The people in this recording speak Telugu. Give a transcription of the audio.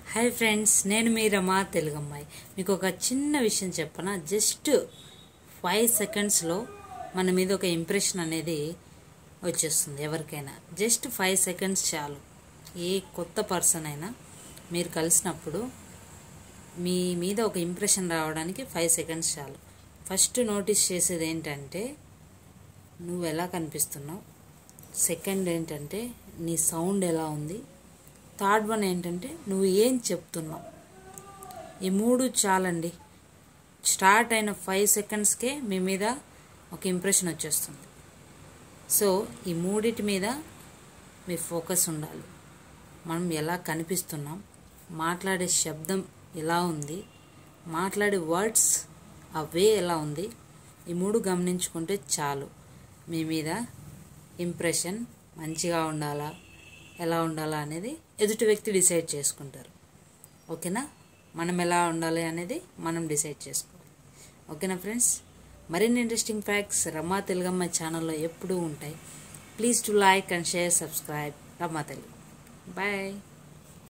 హాయ్ ఫ్రెండ్స్ నేను మీ రమా తెలుగమ్మాయి మీకు ఒక చిన్న విషయం చెప్పనా జస్ట్ ఫైవ్ సెకండ్స్లో మన మీద ఒక ఇంప్రెషన్ అనేది వచ్చేస్తుంది ఎవరికైనా జస్ట్ ఫైవ్ సెకండ్స్ చాలు ఏ కొత్త పర్సన్ అయినా మీరు కలిసినప్పుడు మీ మీద ఒక ఇంప్రెషన్ రావడానికి ఫైవ్ సెకండ్స్ చాలు ఫస్ట్ నోటీస్ చేసేది ఏంటంటే నువ్వు ఎలా కనిపిస్తున్నావు సెకండ్ ఏంటంటే నీ సౌండ్ ఎలా ఉంది థర్డ్ వన్ ఏంటంటే నువ్వు ఏం చెప్తున్నావు ఈ మూడు చాలండి స్టార్ట్ అయిన ఫైవ్ సెకండ్స్కే మీ మీద ఒక ఇంప్రెషన్ వచ్చేస్తుంది సో ఈ మూడిటి మీద మీ ఫోకస్ ఉండాలి మనం ఎలా కనిపిస్తున్నాం మాట్లాడే శబ్దం ఎలా ఉంది మాట్లాడే వర్డ్స్ ఆ వే ఎలా ఉంది ఈ మూడు గమనించుకుంటే చాలు మీ మీద ఇంప్రెషన్ మంచిగా ఉండాలా ఎలా ఉండాలా అనేది ఎదుటి వ్యక్తి డిసైడ్ చేసుకుంటారు ఓకేనా మనం ఎలా ఉండాలి అనేది మనం డిసైడ్ చేసుకోవాలి ఓకేనా ఫ్రెండ్స్ మరిన్ని ఇంట్రెస్టింగ్ ఫ్యాక్ట్స్ రమా తెలుగమ్మ ఛానల్లో ఎప్పుడూ ఉంటాయి please to like and share subscribe Rama Telugu bye